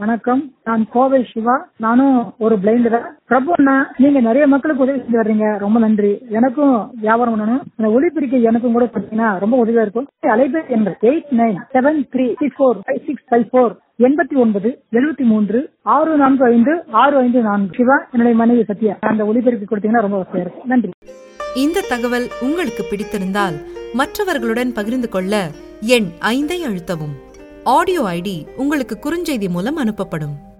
வணக்கம் நான் கோவை சிவா நானும் ஒரு பிளைண்ட் தான் பிரபு அண்ணா நீங்க நிறைய மக்களுக்கு உதவி செஞ்சு வர்றீங்க ரொம்ப நன்றி எனக்கும் வியாபாரம் பண்ணணும் இந்த ஒளிப்பிரிக்கை எனக்கும் கூட பார்த்தீங்கன்னா ரொம்ப உதவியா இருக்கும் அலைபேசி என்ற eight nine seven three six four five six five four எண்பத்தி ஒன்பது எழுபத்தி மூன்று ஆறு நான்கு ஐந்து ஆறு ஐந்து நான்கு சிவா என்னுடைய மனைவி சத்யா அந்த ஒளிபெருக்கி கொடுத்தீங்கன்னா ரொம்ப வசதியா இருக்கும் நன்றி இந்த தகவல் உங்களுக்கு பிடித்திருந்தால் மற்றவர்களுடன் பகிர்ந்து கொள்ள எண் ஐந்தை அழுத்தவும் ஆடியோ ஐடி உங்களுக்கு குறுஞ்செய்தி மூலம் அனுப்பப்படும்